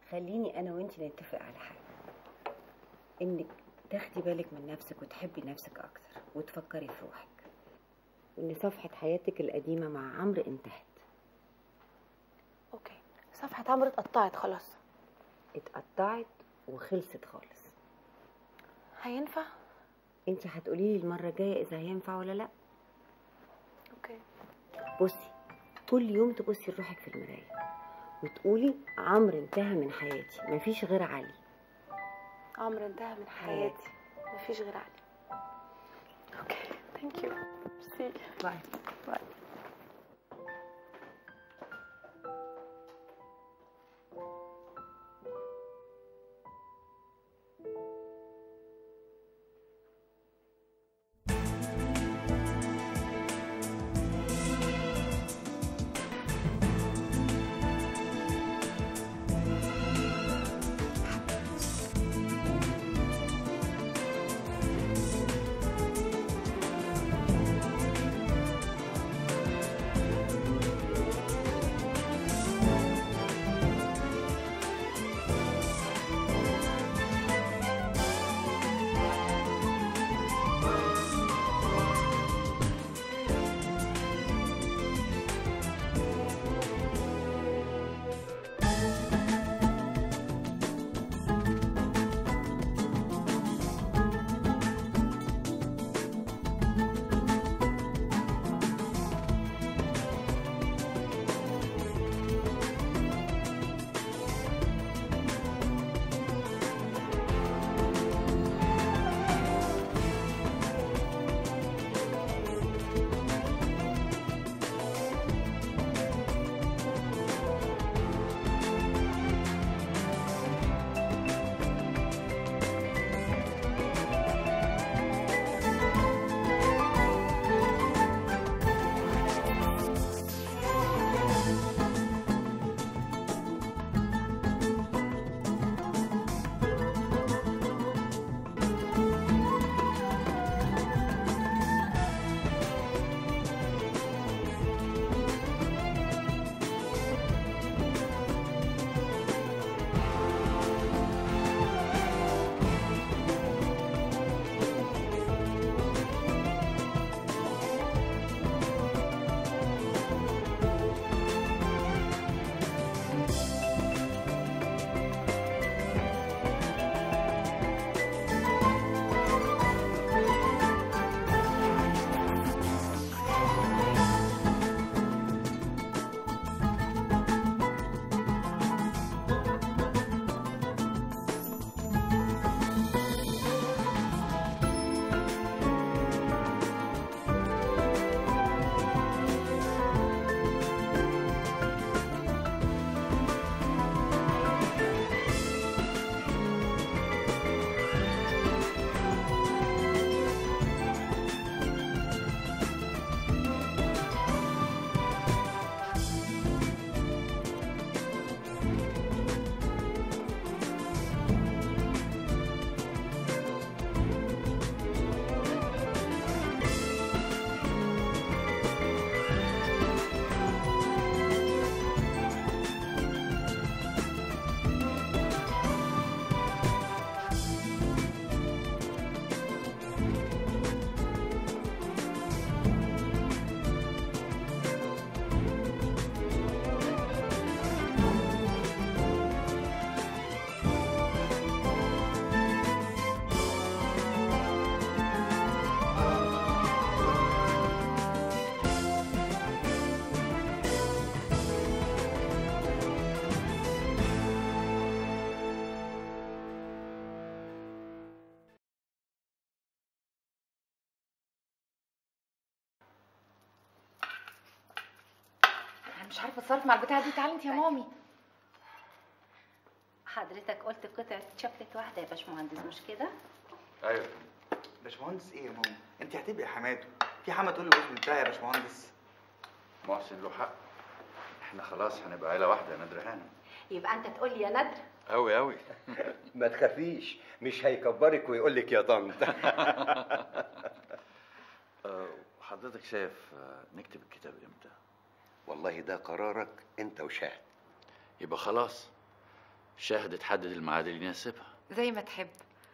خليني انا وانتي نتفق على حاجه انك تاخدي بالك من نفسك وتحبي نفسك اكتر وتفكري في روحك وان صفحه حياتك القديمه مع عمرو انتهت اوكي صفحه عمرو اتقطعت خلاص اتقطعت وخلصت خالص هينفع انتي هتقولي لي المره الجايه اذا هينفع ولا لا اوكي بصي كل يوم تبصي لروحك في المرايه وتقولي عمرو انتهى من حياتي مفيش غير علي عمرو انتهى من حياتي مفيش غير علي اوكي ثانك يو ميرسي باي باي انا مش عارفه اتصرف مع البتاعه دي تعالي انت يا مامي حضرتك قلت قطعة شوكليت واحدة يا باشمهندس مش كده؟ ايوه باشمهندس ايه يا ماما انت هتبقي حماته في حما تقول له اسم بتاعي يا باشمهندس محسن له حق احنا خلاص هنبقى عيله واحده يا نادر هانم يبقى انت تقول لي يا ندر قوي قوي ما تخافيش مش هيكبرك ويقول لك يا طنط أه، حضرتك شايف أه، نكتب الكتاب امتى والله ده قرارك انت وشاهد يبقى خلاص شاهد تحدد الميعاد اللي يناسبها زي ما تحب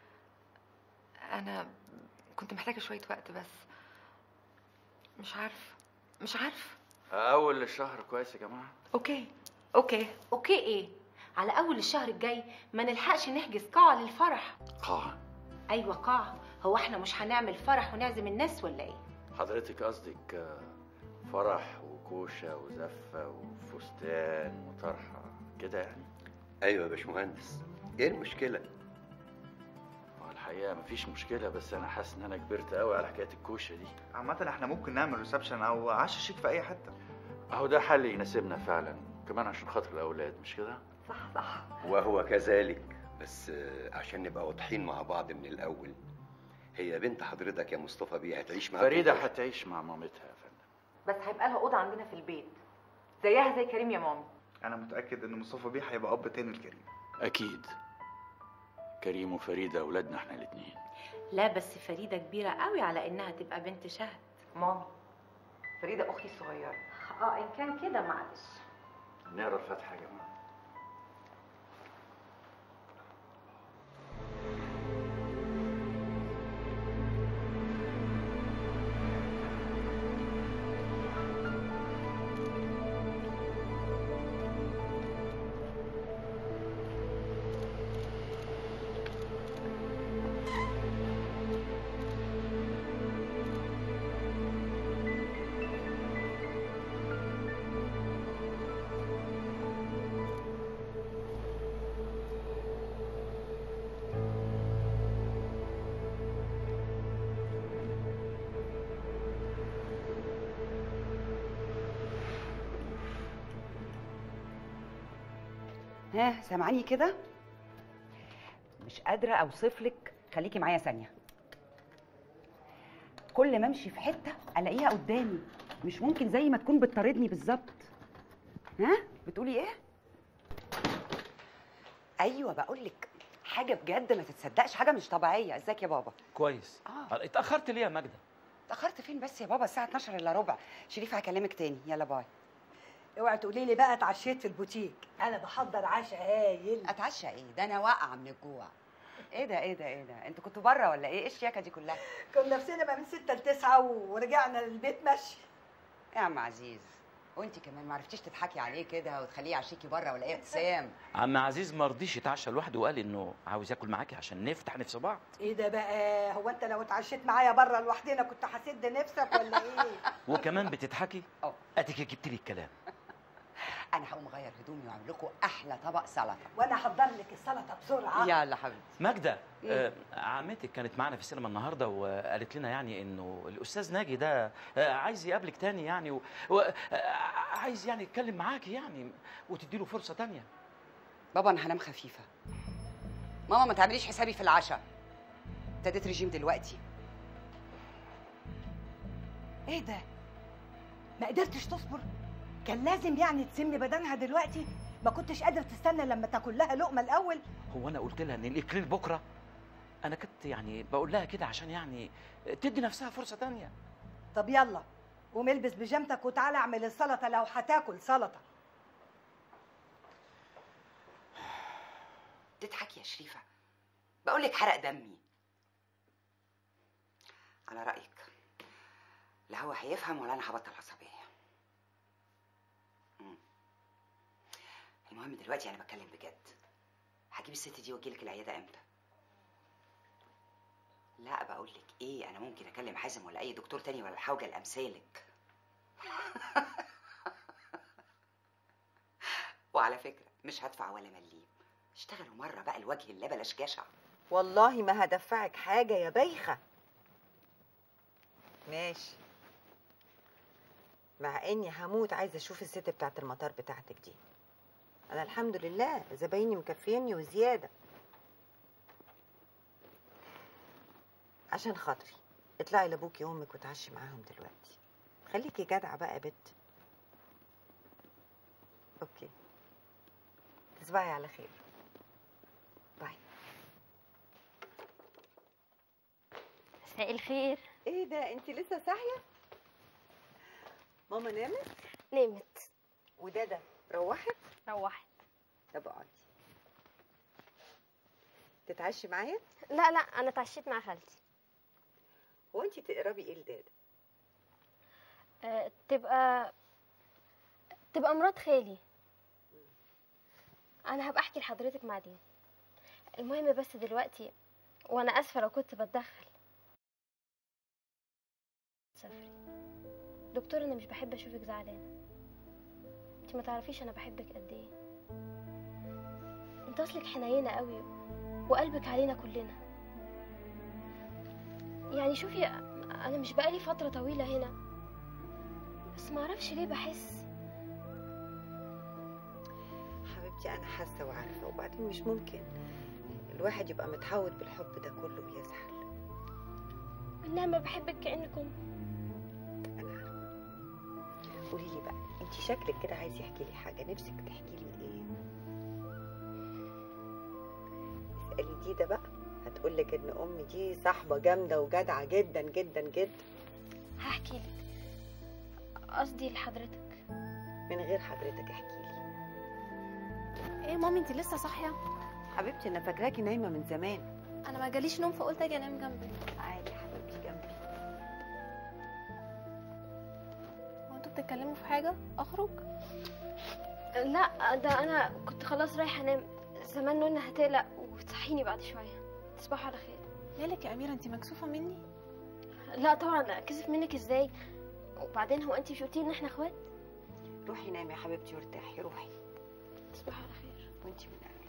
انا كنت محتاجه شويه وقت بس مش عارف مش عارف اول الشهر كويس يا جماعه اوكي اوكي اوكي ايه على اول الشهر الجاي ما نلحقش نحجز قاعه للفرح قاعه ايوه قاعه هو احنا مش هنعمل فرح ونعزم الناس ولا ايه حضرتك قصدك آه، فرح وكوشه وزفه وفستان وطرحه كده يعني ايوه يا باشمهندس ايه المشكله هو الحقيقه مفيش مشكله بس انا حاسس ان انا كبرت قوي على حكايه الكوشه دي عامة احنا ممكن نعمل ريسبشن او عشا شيك في اي حتة اهو ده حل يناسبنا فعلا كمان عشان خاطر الاولاد مش كده صح صح وهو كذلك بس آه، عشان نبقى واضحين مع بعض من الاول هي بنت حضرتك يا مصطفى بيه هتعيش معاك فريده هتعيش مع مامتها يا فندم بس هيبقى لها اوضه عندنا في البيت زيها زي كريم يا مامي انا متأكد ان مصطفى بيه هيبقى اب تاني لكريم اكيد كريم وفريده اولادنا احنا الاثنين لا بس فريده كبيره قوي على انها تبقى بنت شهد مامي فريده اختي الصغيره اه ان كان كده معلش نقرا الفاتحه يا جماعه ها سامعاني كده مش قادره اوصف لك خليكي معايا ثانيه كل ما امشي في حته الاقيها قدامي مش ممكن زي ما تكون بتطاردني بالظبط ها بتقولي ايه ايوه بقول لك حاجه بجد ما تتصدقش حاجه مش طبيعيه ازيك يا بابا كويس اه اتاخرت ليه يا ماجده اتاخرت فين بس يا بابا الساعه 12 الا ربع شريف هكلمك تاني يلا باي اوعي تقولي لي بقى اتعشيت في البوتيك انا بحضر عشاء هايل اتعشى ايه ده انا واقعه من الجوع ايه ده ايه ده ايه ده انتوا كنتوا بره ولا ايه ايه الشياكه دي كلها كنا في سينما من 6 ل 9 ورجعنا البيت مشي يا عم عزيز وانت كمان ما عرفتيش تضحكي عليه كده وتخليه يعشيكي بره ولا ايه يا ابتسام عم عزيز ما رضيش يتعشى لوحده وقال انه عاوز ياكل معاكي عشان نفتح نفس بعض ايه ده بقى هو انت لو اتعشيت معايا بره لوحدنا كنت هسد نفسك ولا ايه وكمان بتضحكي اه اديك جبت لي الكلام انا هقوم اغير هدومي واعمل لكم احلى طبق سلطه وانا احضر لك السلطه بسرعه يلا حبيبتي ماجده إيه؟ آه عمتك كانت معانا في السينما النهارده وقالت لنا يعني انه الاستاذ ناجي ده آه عايز يقابلك تاني يعني و... و... آه عايز يعني يتكلم معاكي يعني وتدي له فرصه تانية بابا انا هنام خفيفه ماما ما تعمليش حسابي في العشاء ابتديت ريجيم دلوقتي ايه ده ما قدرتش تصبر كان لازم يعني تسمي بدنها دلوقتي ما كنتش قادر تستنى لما تاكل لها لقمه الاول هو انا قلت لها ان الاكليل بكره انا كنت يعني بقول لها كده عشان يعني تدي نفسها فرصه تانية طب يلا قوم البس بيجامتك وتعالى اعمل السلطه لو هتاكل سلطه تضحكي يا شريفه بقول لك حرق دمي على رايك لا هو هيفهم ولا انا هبطل عصبيه مم. المهم دلوقتي انا بتكلم بجد هجيب الست دي واجيلك العياده امتى لا بقول لك ايه انا ممكن اكلم حازم ولا اي دكتور تاني ولا الحوجه لامثالك وعلى فكره مش هدفع ولا مليم اشتغلوا مره بقى الوجه الله بلاش جشع والله ما هدفعك حاجة يا بايخة ماشي مع اني هموت عايزة اشوف الست بتاعت المطار بتاعتك دي انا الحمد لله زبايني مكفيني وزيادة عشان خاطري اطلعي لابوكي وامك وتعشي معاهم دلوقتي خليكي جدعة بقى يا بت اوكي تصبحي على خير باي مساء الخير ايه ده انت لسه صاحيه ماما نامت نمت ودادا روحت روحت طب اقعدي تتعشي معايا لا لا انا اتعشيت مع خالتي هو انت تقربي ايه لدادا أه تبقى تبقى مرات خالي انا هبقى احكي لحضرتك بعدين المهم بس دلوقتي وانا اسفه لو كنت بتدخل سافري دكتور انا مش بحب اشوفك زعلانه انت ما تعرفيش انا بحبك قد ايه انت اصلك حنينه قوي وقلبك علينا كلنا يعني شوفي انا مش بقالي فتره طويله هنا بس ما اعرفش ليه بحس حبيبتي انا حاسه وعارفه وبعدين مش ممكن الواحد يبقى متعود بالحب ده كله ويزعل انما بحبك كانكم قولي لي بقى انت شكلك كده عايز يحكي لي حاجه نفسك تحكي لي ايه اسالي ديدا بقى هتقول لك ان امي دي صاحبه جامده وجدعه جدا جدا جدا هحكي لك قصدي لحضرتك من غير حضرتك احكي لي ايه مامي انت لسه صاحيه حبيبتي انا فاكراكي نايمه من زمان انا ما جاليش نوم فقلت اجي انام جنبك عادي يا حبيبتي جنبي هو انتوا بتتكلموا في حاجه اخرج لا ده انا كنت خلاص رايحه انام زمان نونا هتقلق وتصحيني بعد شويه تصبحوا على خير مالك يا اميره انت مكسوفه مني لا طبعا كسف منك ازاي وبعدين هو انت مش قلتي ان احنا اخوات روحي نامي يا حبيبتي وارتاحي روحي تصبحوا على خير وانتي من اهلي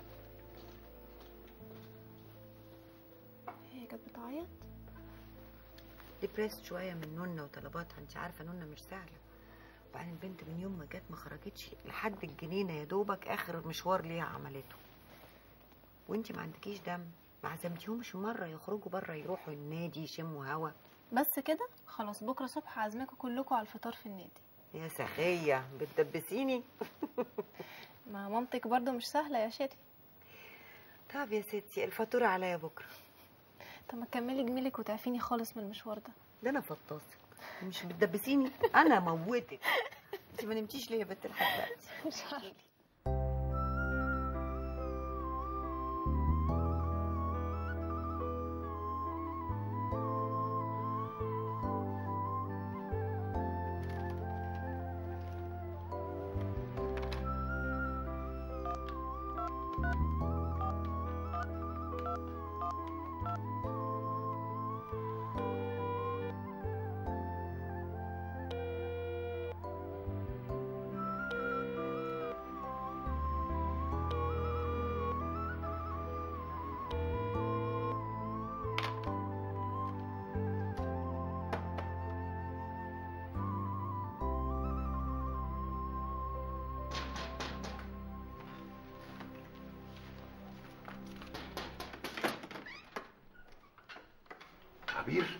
هي كانت بتعيط ديبريست شويه من نونا وطلباتها انت عارفه نونا مش سهله وبعدين البنت من يوم ما جت ما خرجتش لحد الجنينه يا دوبك اخر مشوار ليها عملته وانت ما عندكيش دم ما عزمتيهمش مره يخرجوا بره يروحوا النادي يشموا هوا بس كده خلاص بكره الصبح عازماكم كلكم على الفطار في النادي يا سخيه بتدبسيني ما مامتك برضو مش سهله يا شادي طب يا ستي الفاتوره عليا بكره طب ما تكملي جميلك وتعفيني خالص من المشوار ده ده انا فطاسك مش بتدبسيني انا موتك انت ما نمتيش ليه يا بنت لحد دلوقتي مش عارفه عبير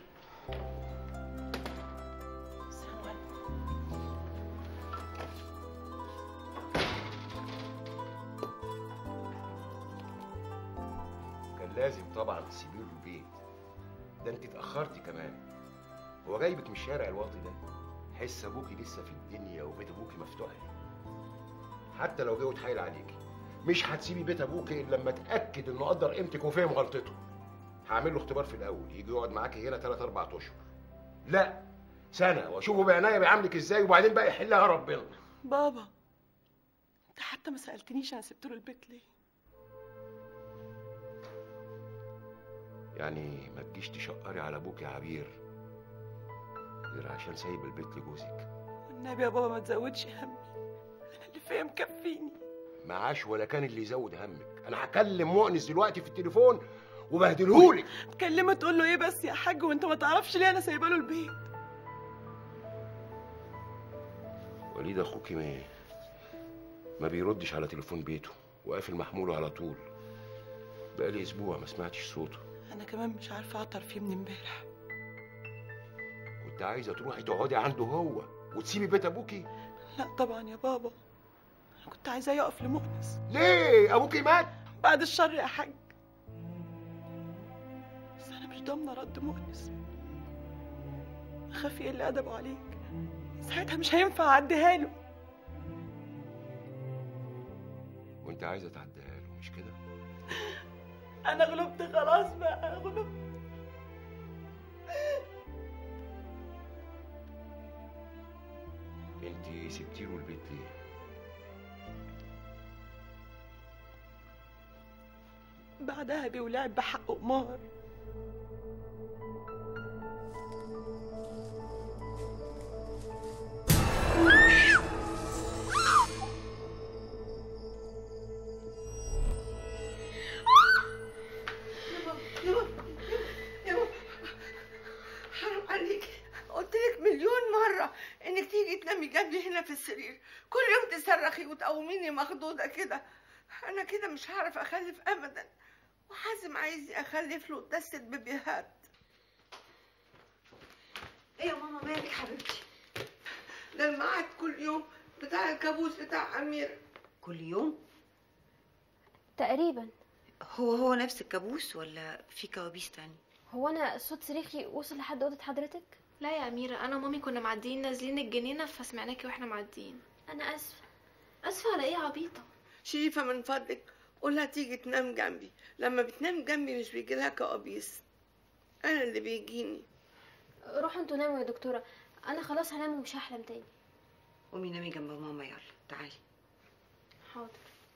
كان لازم طبعا تسيبي له البيت ده انت اتاخرتي كمان هو جايبك من الشارع الواطي ده حس ابوكي لسه في الدنيا وبيت ابوكي مفتوح لي حتى لو جه واتحايل عليكي مش هتسيبي بيت ابوكي الا لما اتاكد انه قدر قيمتك وفهم غلطته هعمل له اختبار في الاول يجي يقعد معاكي هنا 3 4 اشهر لا سنه واشوفه بعناية بيعاملك ازاي وبعدين بقى يحلها ربنا بابا انت حتى ما سالتنيش انا سبت له البيت ليه يعني ما تجيش تشقري على ابوك يا عبير غير عشان سايب البيت لجوزك والنبي يا بابا ما تزودش همي انا اللي فيا مكفيني معاش ولا كان اللي يزود همك انا هكلم مؤنس دلوقتي في التليفون وبهدلهولك تكلمه تقول له ايه بس يا حاج وانت ما تعرفش ليه انا سايبه له البيت وليد اخوكي ما ما بيردش على تليفون بيته وقافل محموله على طول بقالي اسبوع ما سمعتش صوته انا كمان مش عارفه اعطر فيه من امبارح كنت عايزه تروحي تقعدي عنده هو وتسيبي بيت ابوكي لا طبعا يا بابا انا كنت عايزاه يقف لمؤنس ليه ابوكي مات بعد الشر يا حاج بس انا مش ضامنه رد مؤنس اخاف يقل ادبه عليك ساعتها مش هينفع اعديها له وانت عايزه تعديها له مش كده انا غلبت خلاص بقى غلبت انت سبتي له البيت ليه؟ بعدها بيه ولعب بحق قمار حرام عليك قلت لك مليون مرة انك تيجي تنامي جنبي هنا في السرير كل يوم تصرخي وتقوميني مخضوضة كده انا كده مش هعرف اخلف ابدا وحازم عايزني اخلف له دستة بيبيهات ايه يا ماما مالك حبيبتي ده الميعاد كل يوم بتاع الكابوس بتاع اميرة كل يوم تقريبا هو هو نفس الكابوس ولا في كوابيس تاني هو انا صوت صريخي وصل لحد اوضه حضرتك لا يا أميرة أنا ومامي كنا معديين نازلين الجنينة فسمعناكي واحنا معديين انا اسفه أسفة على إيه يا عبيطة شريفة من فضلك قولها تيجي تنام جنبي لما بتنام جنبي مش بيجي لها كوابيس انا اللي بيجيني روحوا انتوا ناموا يا دكتوره انا خلاص هنام ومش هحلم تاني قومي نامي جنب ماما يلا تعالي حاضر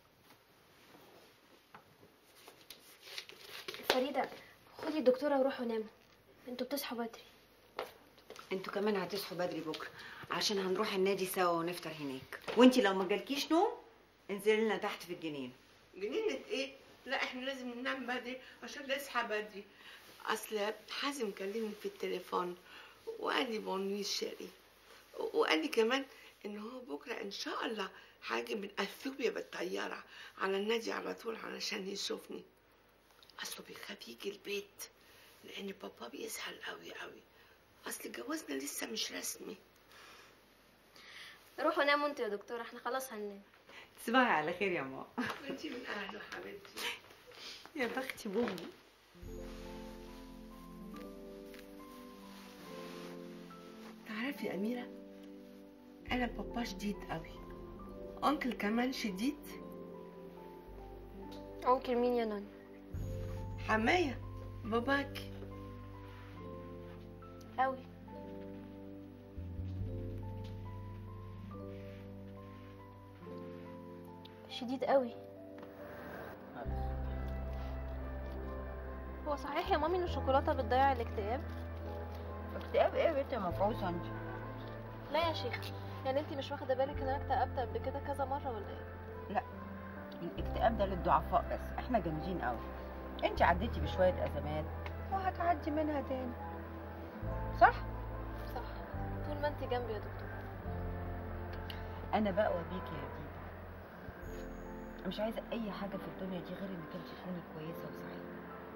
فريده خدي الدكتوره وروحوا ناموا انتوا بتصحوا بدري انتوا كمان هتصحوا بدري بكره عشان هنروح النادي سوا ونفطر هناك وانتي لو ما جالكيش نوم انزلي لنا تحت في الجنينه جنينة ايه؟ لا احنا لازم ننام بدري عشان نصحى بدري اصل حازم كلمني في التليفون وقال لي بونويس شيري وقال لي كمان ان هو بكره ان شاء الله هاجي من اثيوبيا بالطياره على النادي على طول علشان يشوفني اصله بيخاف يجي البيت لان بابا بيزعل قوي قوي اصل جوازنا لسه مش رسمي روحوا ناموا انتوا يا دكتوره احنا خلاص هننام تصبحي على خير يا ماما انتي من اهله حبيبتي يا بختي بومي تعرفي يا أميرة أنا بابا شديد قوي أنكل كمان شديد انكل مين يا ناني حماية باباكي قوي شديد قوي هو صحيح يا مامي إن الشوكولاتة بتضيع الاكتئاب؟ اكتئاب ايه يا بنت مفعوصه انت لا يا شيخ يعني انتي مش واخدة بالك إن أنا اكتئبت قبل كده كذا مرة ولا إيه؟ لا الاكتئاب ده للضعفاء بس احنا جامدين قوي انت عديتي بشويه ازمات وهتعدي منها تاني صح صح طول ما انتي جنبي يا دكتور انا بقوى بيكي يا دينا مش عايزه اي حاجه في الدنيا دي غير انك انت تكوني كويسه وسعيده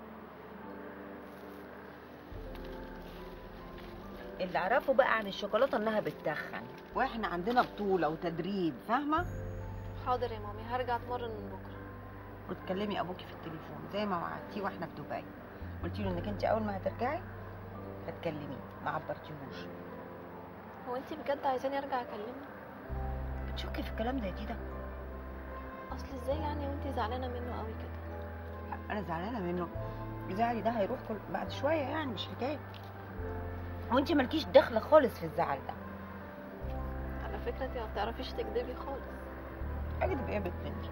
اللي اعرفه بقى عن الشوكولاته انها بتتخن واحنا عندنا بطوله وتدريب فاهمه حاضر يا مامي هرجع اتمرن من بكرة وتكلمي ابوكي في التليفون زي ما وعدتيه واحنا في دبي قلتي له انك انت اول ما هترجعي هتكلميه ما عبرتيهوش هو انتي بجد عايزاني ارجع اكلمه؟ بتشكي في الكلام ده يا ديدا اصل ازاي يعني وانتي زعلانة منه قوي كده؟ انا زعلانه منه زعلي ده هيروح كل بعد شويه يعني مش حكايه وانت مالكيش دخل خالص في الزعل ده على فكرة انتي ما بتعرفيش تكدبي خالص اكدب ايه يا بنت انت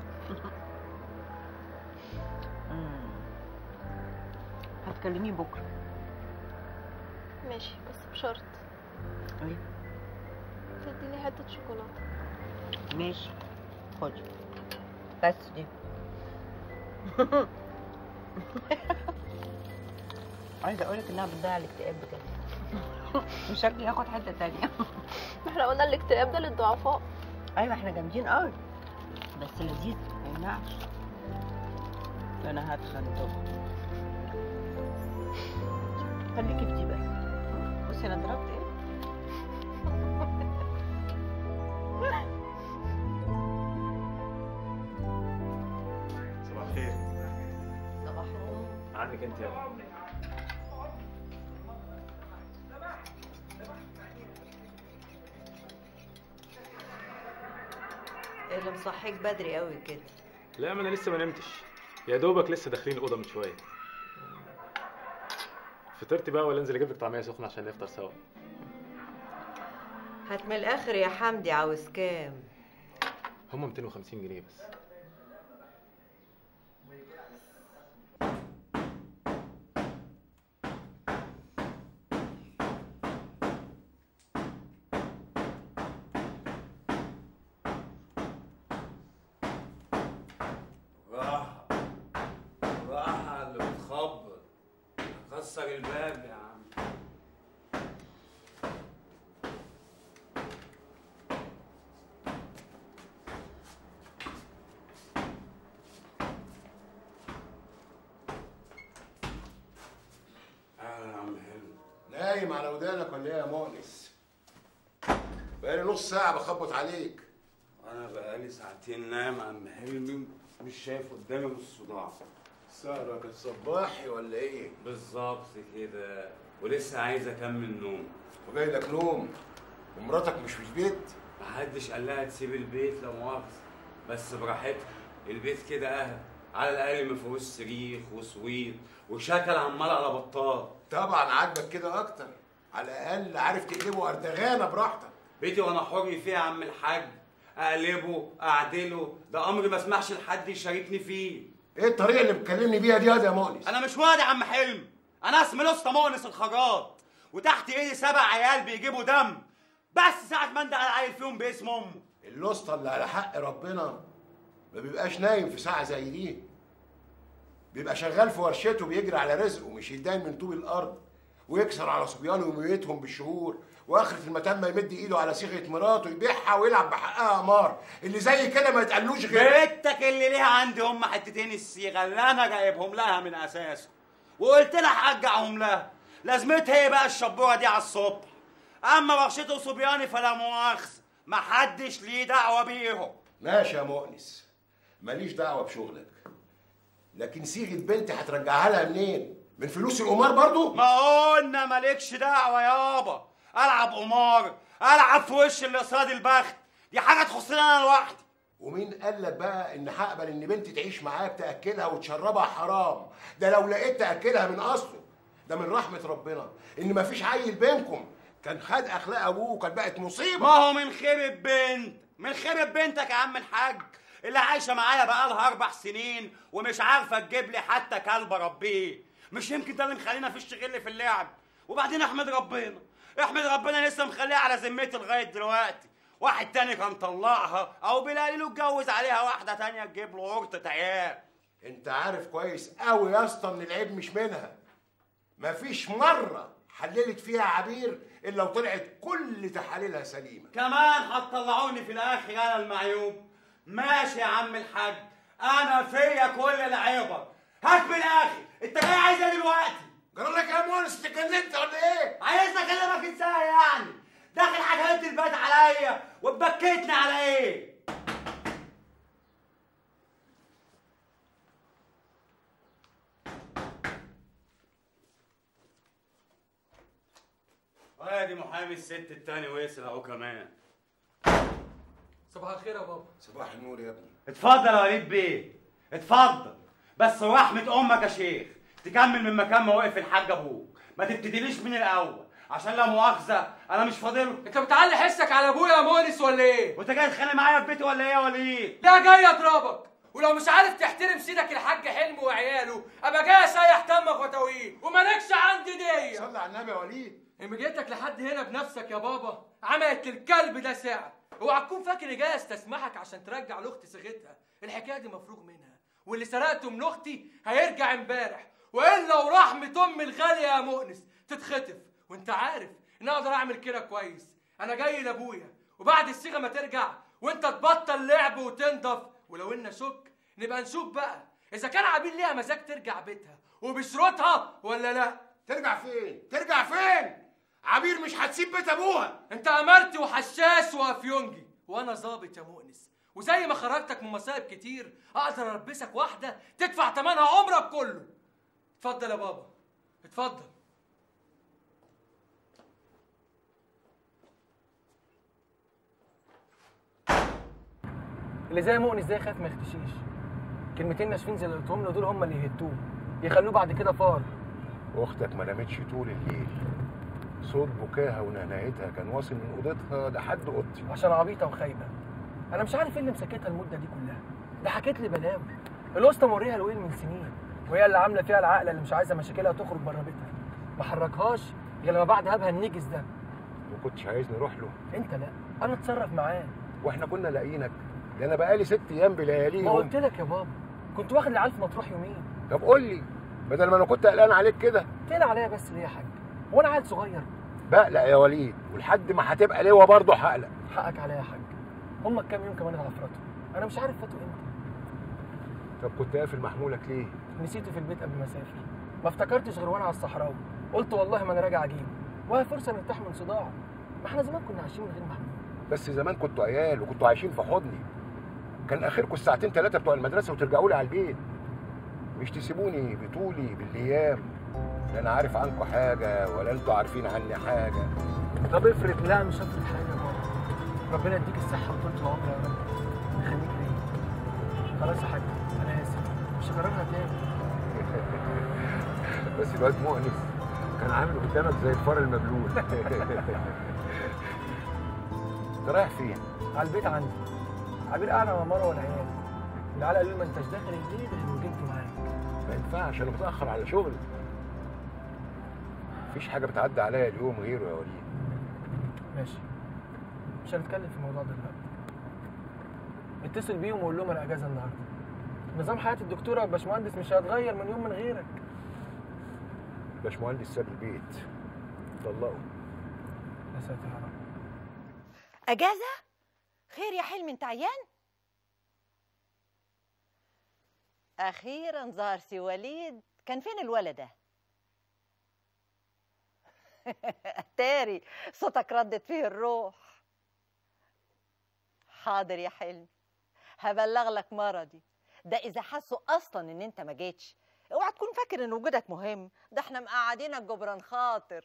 مم. هتكلميه بكره ماشي بس بشرط ايه تديني حتة شوكولاتة ماشي خدي بس دي عايزه اقولك انها بتضيع الاكتئاب بجد مش شكلي ياخد حته تانية احنا قلنا الاكتئاب ده للضعفاء ايوه احنا جامدين قوي بس لذيذ ما يمنعش انا هتخن طب خليكي في دي بس بصي انا ضربت ايه صباح الخير صباح النور عنك انت يا ابني اللي مصحيك بدري قوي كده لا ما انا لسه ما نمتش يا دوبك لسه داخلين الاوضه من شويه فطرتي بقى ولا انزل اجيب لك طعميه سخنه عشان نفطر سوا هات من الاخر يا حمدي عاوز كام هم 250 جنيه بس راحة راحة اللي بتخبط كسر الباب يا عم اهلا يا عم حلو نايم على ودانك ولا ايه يا مؤنس بقالي نص ساعة بخبط عليك انا بقالي ساعتين نايم يا عم حلمي مش شايف قدامي من الصداع سهرك الصباحي ولا ايه؟ بالظبط كده ولسه عايز اكمل نوم وجاي لك نوم ومراتك مش في البيت محدش قال لها تسيب البيت لا مؤاخذة بس براحتها البيت كده اهل على الاقل ما فيهوش صريخ وصويت وشكل عمال على بطال طبعا عاجبك كده اكتر على الاقل عارف تقلبه اردغانه براحتك بيتي وانا حر فيه يا عم الحاج اقلبه اعدله ده امر ما اسمحش لحد يشاركني فيه ايه الطريقه اللي بتكلمني بيها دي يا يا مؤنس انا مش واد يا عم حلم انا اسمي الاسطى مؤنس الخراط وتحت ايدي سبع عيال بيجيبوا دم بس ساعة ما اندق على عيل فيهم باسم امه الاسطى اللي على حق ربنا ما بيبقاش نايم في ساعه زي دي بيبقى شغال في ورشته بيجري على رزقه مش يداين من طوب الارض ويكسر على صبيانه ويميتهم بالشهور واخرة المتام ما يمد ايده على صيغه مراته يبيعها ويلعب بحقها قمار اللي زي كده ما يتقالوش غير بنتك اللي ليها عندي هم حتتين الصيغه اللي انا جايبهم لها من اساسه وقلت لها هرجعهم لها لازمتها ايه بقى الشبوره دي على الصبح اما ورشته وصبياني فلا مؤاخذه محدش ليه دعوه بيهم ماشي يا مؤنس ماليش دعوه بشغلك لكن صيغه بنتي هترجعها لها منين من فلوس القمار برضو ما قلنا مالكش دعوه يابا العب قمار العب في وش اللي قصاد البخت دي حاجه تخصني انا لوحدي ومين قال لك بقى ان هقبل ان بنتي تعيش معاك تاكلها وتشربها حرام ده لو لقيت تاكلها من اصله ده من رحمه ربنا ان مفيش عيل بينكم كان خد اخلاق ابوه وكانت بقت مصيبه ما هو من خيبة بنت من خيبة بنتك يا عم الحاج اللي عايشة معايا بقالها أربع سنين ومش عارفة تجيب لي حتى كلب أربيه مش يمكن ده اللي مخلينا فيش غل في اللعب وبعدين احمد ربنا احمد ربنا لسه مخليها على ذمتي لغاية دلوقتي واحد تاني كان طلقها أو بلاليله اتجوز عليها واحدة تانية تجيب له عرضة عيال انت عارف كويس قوي يا اسطى ان العيب مش منها مفيش مره حللت فيها عبير الا وطلعت كل تحاليلها سليمه كمان هتطلعوني في الآخر أنا المعيوب ماشي يا عم الحاج أنا فيا كل العبر هات من الآخر أنت جاي عايز إيه دلوقتي جرى لك يا مؤنس اتكلمت ولا ايه؟ عايزني اكلمك ازاي يعني؟ داخل حاجات البيت عليا واتبكيتني على ايه؟ وادي محامي الست التاني ويسر اهو كمان صباح الخير يا بابا صباح النور يا ابني اتفضل يا وليد بيه اتفضل بس ورحمة امك يا شيخ تكمل من مكان ما وقف الحاج ابوك ما تبتديليش من الاول عشان لا مؤاخذة انا مش فاضله انت بتعلي حسك على ابويا يا مونس ولا ايه؟ وانت جاي تتخانق معايا في بيتي ولا ايه يا وليد؟ لا جاي اضربك ولو مش عارف تحترم سيدك الحاج حلمي وعياله ابقى جاي اسيح تمك وتويل ومالكش عندي دي صلي على النبي يا وليد مجيتك لحد هنا بنفسك يا بابا عملت الكلب ده ساعة اوعى تكون فاكر إني جاي استسمحك عشان ترجع لاختي صيغتها الحكايه دي مفروغ منها واللي سرقته من اختي هيرجع امبارح والا ورحمه امي الغاليه يا مؤنس تتخطف وانت عارف ان اقدر اعمل كده كويس انا جاي لابويا وبعد الصيغه ما ترجع وانت تبطل لعب وتنضف ولو ان شك نبقى نشوف بقى اذا كان عبير ليها مزاج ترجع بيتها وبشروطها ولا لا ترجع فين ترجع فين عبير مش هتسيب بيت ابوها انت امرتي وحشاش وافيونجي وانا ظابط يا مؤنس وزي ما خرجتك من مصايب كتير اقدر البسك واحده تدفع ثمنها عمرك كله اتفضل يا بابا اتفضل اللي زي مؤنس ده يخاف ما يختشيش كلمتين ناشفين زي اللي قلتهم له دول هم اللي يهدوه يخلوه بعد كده فار اختك ما نامتش طول الليل صوت بكاها ونهنهتها كان واصل من اوضتها لحد اوضتي عشان عبيطه وخايبه انا مش عارف ايه اللي مسكتها المده دي كلها ده حكيت لي بلاوي الوسطى موريها الويل من سنين وهي اللي عامله فيها العقله اللي مش عايزه مشاكلها تخرج بره بيتها ما حركهاش غير لما بعد هبها النجس ده ما كنتش عايزني اروح له انت لا انا اتصرف معاه واحنا كنا لاقيينك ده انا بقالي ست ايام ما بلياليهم قلت لك يا بابا كنت واخد العيال في مطروح يومين طب قول لي بدل ما انا كنت قلقان عليك كده تقلق عليا بس ليه يا حاج هو انا عيل صغير بقلق يا وليد ولحد ما هتبقى لواء برضه هقلق حقك عليا يا حاج هم كام يوم كمان اتعفرتوا انا مش عارف فاتوا امتى طب كنت قافل محمولك ليه نسيته في البيت قبل ما اسافر ما افتكرتش غير وانا على الصحراوي قلت والله ما انا راجع اجيبه وهي فرصه نرتاح من صداعه ما احنا زمان كنا عايشين من غير محمول بس زمان كنتوا عيال وكنتوا عايشين في حضني كان اخركم الساعتين ثلاثه بتوع المدرسه وترجعوا لي على البيت مش تسيبوني بطولي بالايام لا انا عارف عنكم حاجه ولا انتوا عارفين عني حاجه طب افرض لا مش هفرض حاجه يا بابا ربنا يديك الصحه وطول العمر يا رب يخليك ليا خلاص يا حاج انا اسف مش هكررها تاني بس الواد مؤنس كان عامل قدامك زي الفار المبلول انت رايح فين؟ على البيت عندي عبير قاعد مع مروه والعيال العيال قالوا لي ما انتش داخل البيت غير لو جبته معاك ما ينفعش انا متاخر على شغلي مفيش حاجه بتعدي عليا اليوم غيره يا وليد ماشي مش هنتكلم في الموضوع ده دلوقتي اتصل بيهم وقول لهم انا اجازه النهارده نظام حياه الدكتوره والباشمهندس مش هيتغير من يوم من غيرك باشمهندس ساب البيت طلقوا يا ساتر يا رب اجازه خير يا حلمي انت عيان اخيرا ظهر سي وليد كان فين الولد ده تاري صوتك ردت فيه الروح حاضر يا حلمي هبلغ لك مرضي ده اذا حسوا اصلا ان انت ما جيتش اوعى تكون فاكر ان وجودك مهم ده احنا مقعدينك جبران خاطر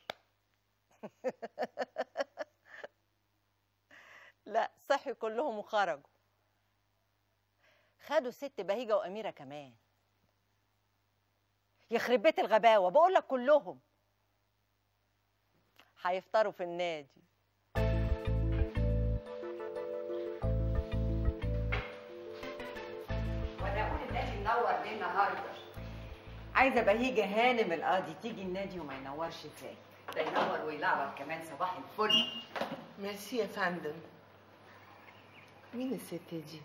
لا صحي كلهم وخرجوا خدوا ست بهيجة وأميرة كمان يخرب بيت الغباوة بقول لك كلهم هيفطروا في النادي وانا اقول النادي منور ليه النهارده عايزه بهيجه هانم القاضي تيجي النادي وما ينورش ازاي ده ينور ويلعبك كمان صباح الفل ميرسي يا فندم مين الست دي؟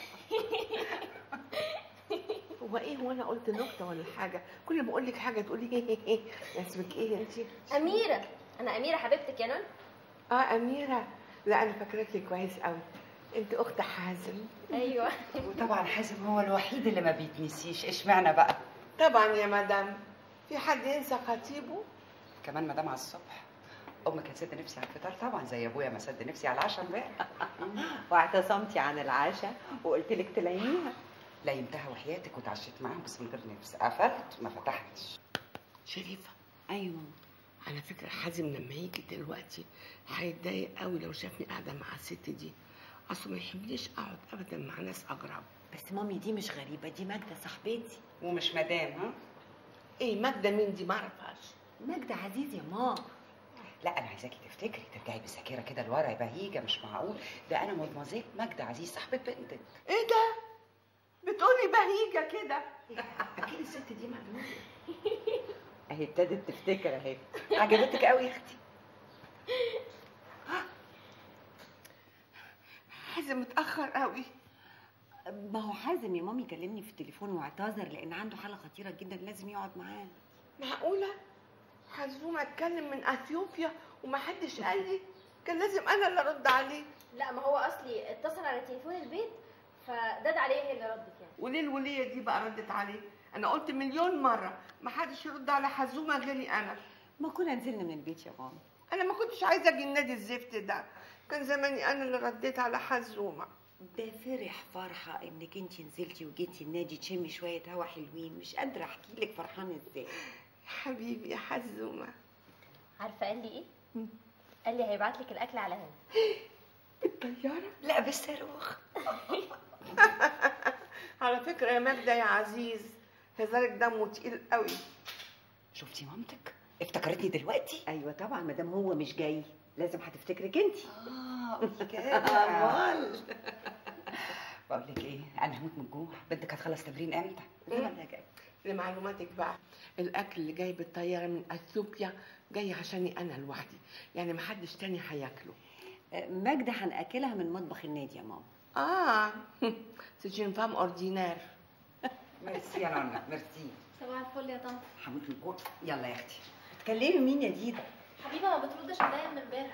هو ايه هو انا قلت نكته ولا حاجه كل ما اقول لك حاجه تقولي ايه ايه ايه اسمك ايه انت أميرة أنا أميرة حبيبتك يا نون اه اميره لا انا فاكراكي كويس قوي انت اخت حازم أيوه وطبعا حازم هو الوحيد اللي ما بيتنسيش اشمعنى بقى طبعا يا مدام في حد ينسى خطيبه كمان مدام على الصبح امك هتسد نفسي على الفطار طبعا زي ابويا ما سد نفسي على العشاء امبارح واعتصمتي عن العشاء وقلت لك تلاقيها ليمتها وحياتك وتعشيت معاهم بس من غير نفس قفلت ما فتحتش شريفه ايوه على فكره حازم لما يجي دلوقتي هيتضايق قوي لو شافني قاعده مع الست دي اصله ما يحبنيش اقعد ابدا مع ناس اغرب بس مامي دي مش غريبه دي ماجده صاحبتي ومش مدام ها ايه ماجده مين دي ما اعرفهاش ماجده عزيز يا ماما لا انا عايزاكي تفتكري ترجعي بالذاكره كده لورا يا بهيجه مش معقول ده انا مدمزيل ماجده عزيز صاحبه بنتك ايه ده بتقولي بهيجه كده اكيد الست دي مجنونه اهي ابتدت تفتكر اهي عجبتك قوي يا اختي حازم متاخر قوي ما هو حازم يا مامي كلمني في التليفون واعتذر لان عنده حاله خطيره جدا لازم يقعد معاه معقوله حزوم اتكلم من اثيوبيا ومحدش قال لي كان لازم انا اللي ارد عليه لا ما هو أصلي اتصل على تليفون البيت فداد عليه هي اللي ردت يعني وليه الوليه دي بقى ردت عليه انا قلت مليون مره ما حدش يرد على حزومه غيري انا ما كنا نزلنا من البيت يا ماما انا ما كنتش عايزه اجي النادي الزفت ده كان زماني انا اللي رديت على حزومه ده فرح فرحه انك انت نزلتي وجيتي النادي تشمي شويه هوا حلوين مش قادره احكي لك فرحانه ازاي حبيبي يا حزومه عارفة قال لي إيه؟ قال لي هيبعت لك الأكل على هنا بالطياره لا بالصاروخ على فكره يا ماجده يا عزيز هزارك دمه تقيل قوي شفتي مامتك افتكرتني دلوقتي ايوه طبعا ما دام هو مش جاي لازم هتفتكرك انت اه كده. امال بقول لك ايه انا هموت من الجوع بنتك هتخلص تمرين امتى مم. لمعلوماتك بقى الاكل اللي جاي بالطياره من اثيوبيا جاي عشاني انا لوحدي يعني محدش تاني هياكله ماجدة هنأكلها من مطبخ النادي يا ماما اه سي une femme ordinaire ميرسي يا رنا ميرسي صباح الفل يا طنط هموت من الجوع يلا يا اختي تكلمي مين يا ديدا حبيبه ما بتردش عليا من امبارح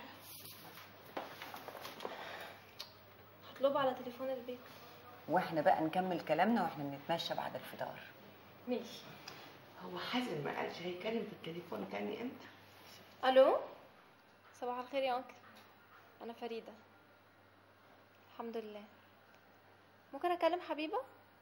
هطلبها على تليفون البيت واحنا بقى نكمل كلامنا واحنا بنتمشى بعد الفطار ماشي هو حازم ما قالش هيتكلم في التليفون تاني امتى الو صباح الخير يا انكل انا فريده الحمد لله ممكن اكلم حبيبه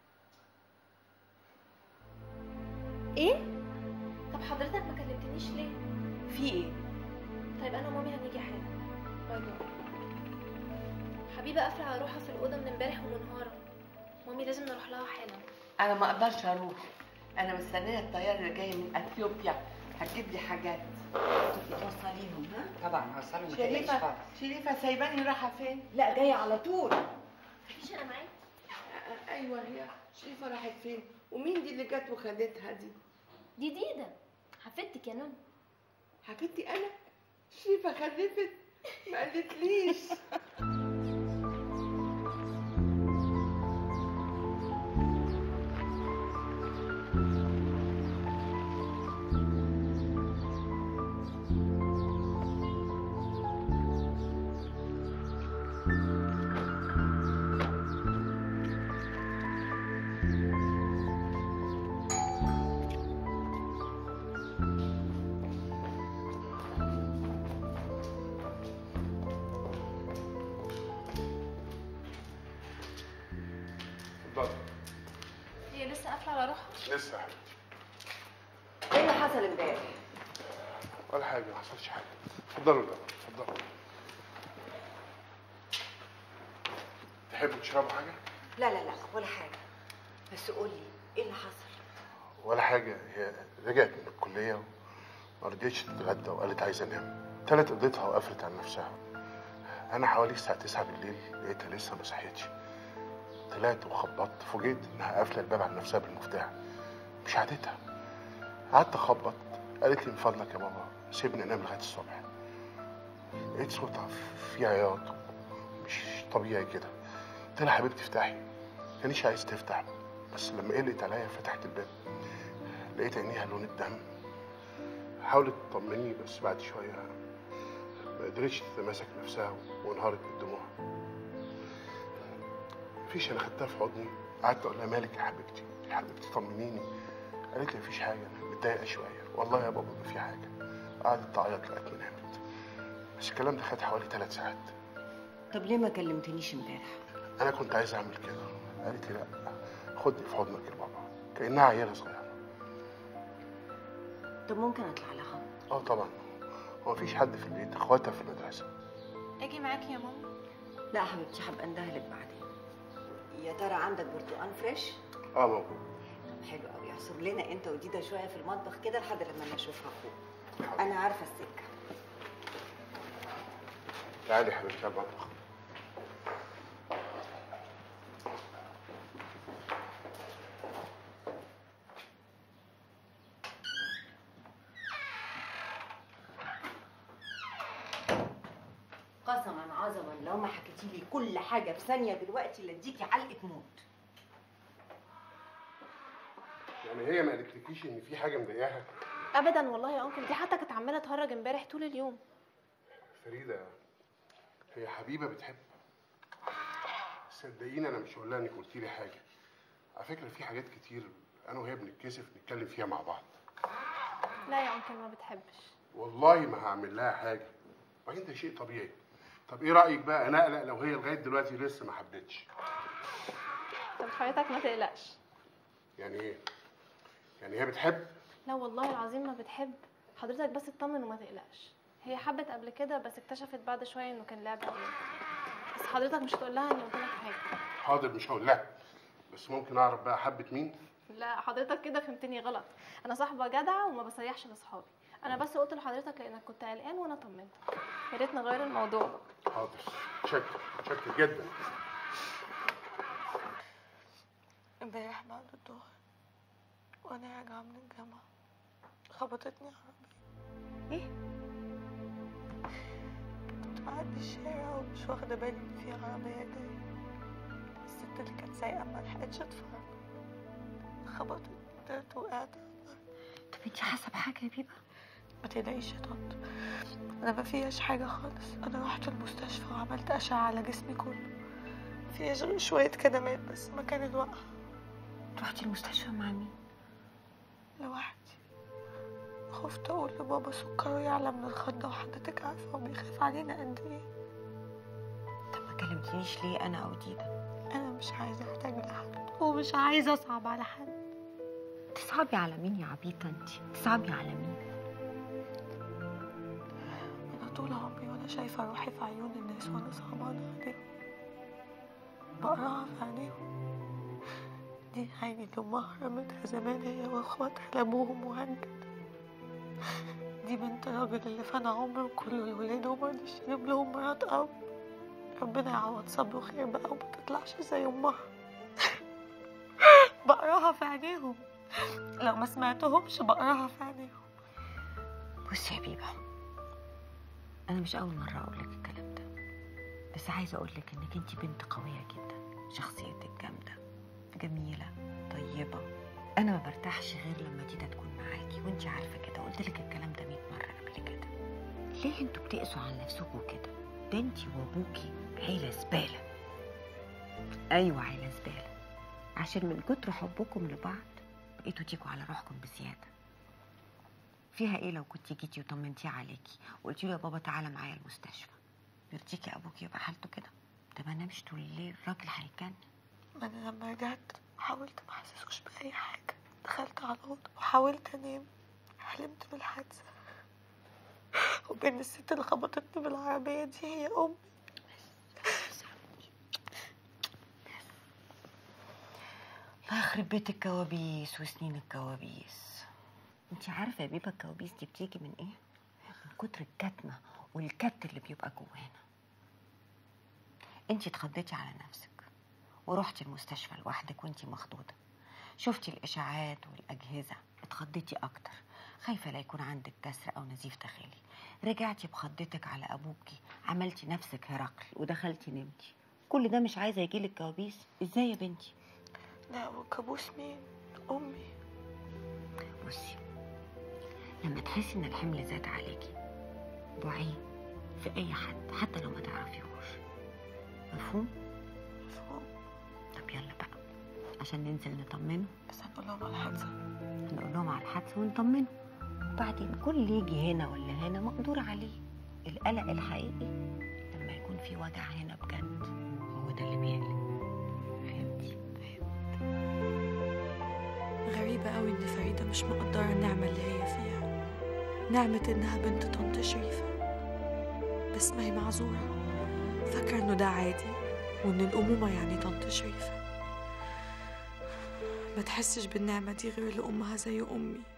ايه طب حضرتك ما كلمتنيش ليه في ايه طيب انا ومامي هنيجي حالا باي باي حبيبه قافله على روحها في الاوضه من امبارح ومنهاره مامي لازم نروح لها حالا انا ما اقدرش اروح انا مستنيه الطياره اللي جايه من اثيوبيا هتجيب لي حاجات توصليهم ها طبعا هوصلهم ما تقلقيش شريفه خالص شريفه سايباني رايحه فين لا جايه على طول مفيش انا معاك آه، ايوه هي شريفه راحت فين ومين دي اللي جت وخدتها دي دي ديدا حفيدتك يا نون حبيبتي انا شريفه خلفت ما قالتليش اتفضل هي لسه قافله على روحها لسه يا حبيبتي ايه اللي حصل امبارح ولا حاجه ما حصلش حاجه اتفضلوا الأول اتفضلوا تحبوا تشربوا حاجه لا لا لا ولا حاجه بس قولي ايه اللي حصل ولا حاجه هي رجعت من الكليه وما رضيتش تتغدى وقالت عايزه انام تلات قضيتها وقفلت على نفسها انا حوالي الساعه 9 بالليل لقيتها لسه ما صحيتش طلعت وخبطت فوجئت انها قافله الباب على نفسها بالمفتاح مش عادتها قعدت اخبط قالت لي من فضلك يا بابا سيبني انام لغايه الصبح لقيت صوتها في عياط مش طبيعي كده قلت لها حبيبتي افتحي كانش عايز تفتح بس لما قلقت عليا فتحت الباب لقيت عينيها لون الدم حاولت تطمني بس بعد شويه ما قدرتش تتماسك نفسها وانهارت بالدموع مفيش انا خدتها في حضني قعدت اقول لها مالك يا حبيبتي يا حبيبتي طمنيني قالت لي مفيش حاجه متضايقه شويه والله يا بابا ما في حاجه قعدت تعيط لغايه ما نامت بس الكلام ده خد حوالي ثلاث ساعات طب ليه ما كلمتنيش امبارح انا كنت عايز اعمل كده قالت لي لا خدني في حضنك يا بابا كانها عيله صغيره طب ممكن اطلع لها اه طبعا هو مفيش حد في البيت اخواتها في المدرسه اجي معاكي يا ماما لا يا حبيبتي هبقى اندهلك بعدين يا ترى عندك برتقال فريش اه موجود طب حلو قوي اعصر لنا انت وديدا شويه في المطبخ كده لحد لما انا اشوفها فوق انا عارفه السكه تعالي يا حبيبتي على المطبخ قسما عظما لو ما حكيتي لي كل حاجه في ثانيه دلوقتي لا اديكي علقه موت يعني هي ما قالتلكيش ان في حاجه مضايقاها ابدا والله يا انكل دي حتى كانت عماله تهرج امبارح طول اليوم فريده هي حبيبه بتحب صدقيني انا مش هقول لها انك قلتي لي حاجه على فكره في حاجات كتير انا وهي بنتكسف نتكلم فيها مع بعض لا يا انكل ما بتحبش والله ما هعمل لها حاجه وبعدين ده شيء طبيعي طب ايه رايك بقى انا اقلق لو هي لغايه دلوقتي لسه ما حبتش طب حضرتك ما تقلقش يعني ايه يعني هي بتحب لا والله العظيم ما بتحب حضرتك بس اطمن وما تقلقش هي حبت قبل كده بس اكتشفت بعد شويه انه كان لعب عليها بس حضرتك مش هتقول لها اني قلت لك حاجه حاضر مش هقول لها بس ممكن اعرف بقى حبه مين لا حضرتك كده فهمتني غلط انا صاحبه جدعه وما بصيحش لاصحابي انا بس قلت لحضرتك لانك كنت قلقان وانا طمنتك يا ريت نغير الموضوع بقى حاضر شكر شكر جدا امبارح بعد الظهر وانا راجعه من الجامعه خبطتني عربيه ايه كنت بعدي الشارع ومش واخده بالي ان في عربيه جايه الست اللي كانت سايقه ما لحقتش اتفرج خبطتني طلعت وقعت طب انت حاسه بحاجه يا بيبه ما تقلقيش يا طنط انا ما فيهاش حاجه خالص انا رحت المستشفى وعملت اشعه على جسمي كله ما فيهاش غير شويه كدمات بس مكان الوقعه رحتي المستشفى مع مين لوحدي خفت اقول لبابا سكره يعلى من الخضه وحضرتك عارفه هو بيخاف علينا قد ايه طب ما كلمتنيش ليه انا او ديدا انا مش عايزه احتاج لحد ومش عايزه اصعب على حد تصعبي على مين يا عبيطه انت تصعبي على مين انا طول عمري وانا شايفه روحي في عيون الناس وانا صعبانه عليهم بقراها في عينيهم دي عيني اللي امها رمتها زمان هي واخواتها لابوهم وهنجد دي بنت الراجل اللي فنى عمره كله لولاده ومرضيش يجيب لهم مرات اب ربنا يعوض صبر وخير بقى وما تطلعش زي امها بقراها في عينيهم لو ما سمعتهمش بقراها في عينيهم بصي يا بيبه انا مش اول مره اقول لك الكلام ده بس عايزه اقول لك انك انت بنت قويه جدا شخصيتك جامده جميله طيبه انا ما برتاحش غير لما ديدا تكون معاكي وانت عارفه كده قلت لك الكلام ده 100 مره قبل كده ليه انتوا بتقسوا على نفسكم كده ده انت وابوكي عيله زباله ايوه عيله زباله عشان من كتر حبكم لبعض بقيتوا تيجوا على روحكم بزياده فيها ايه لو كنت جيتي وطمنتيه عليكي وقلتي له يا بابا تعالى معايا المستشفى يرضيكي ابوكي يبقى حالته كده ده ما نامش طول الليل الراجل هيتجنن ما انا لما رجعت حاولت ما احسسوش باي حاجه دخلت على الاوضه وحاولت انام حلمت بالحادثه وبين الست اللي خبطتني بالعربيه دي هي امي الله يخرب بيت الكوابيس وسنين الكوابيس انت عارفه يا بيبه الكوابيس دي بتيجي من ايه من كتر الكتمه والكت اللي بيبقى جوانا انت اتخضيتي على نفسك ورحتي المستشفى لوحدك وانت مخضوضه شفتي الاشاعات والاجهزه اتخضيتي اكتر خايفه لا يكون عندك كسر او نزيف داخلي رجعتي بخضتك على ابوكي عملتي نفسك هرقل ودخلتي نمتي كل ده مش عايزه يجيلك كوابيس ازاي يا بنتي لا وكابوس مين امي بصي لما تحسي ان الحمل زاد عليكي دعيه في اي حد حتى لو ما تعرفيهوش مفهوم مفهوم طب يلا بقى عشان ننزل نطمنه بس هنقول لهم على الحادثه هنقول لهم على الحادثه ونطمنه وبعدين كل اللي يجي هنا ولا هنا مقدور عليه القلق الحقيقي لما يكون في وجع هنا بجد هو ده اللي بيقلق فهمتي غريبة قوي إن فريدة مش مقدرة النعمة اللي هي فيها نعمة إنها بنت طنط شريفة بس ما هي معذورة فاكرة إنه ده عادي وإن الأمومة يعني طنط شريفة ما تحسش بالنعمة دي غير لأمها زي أمي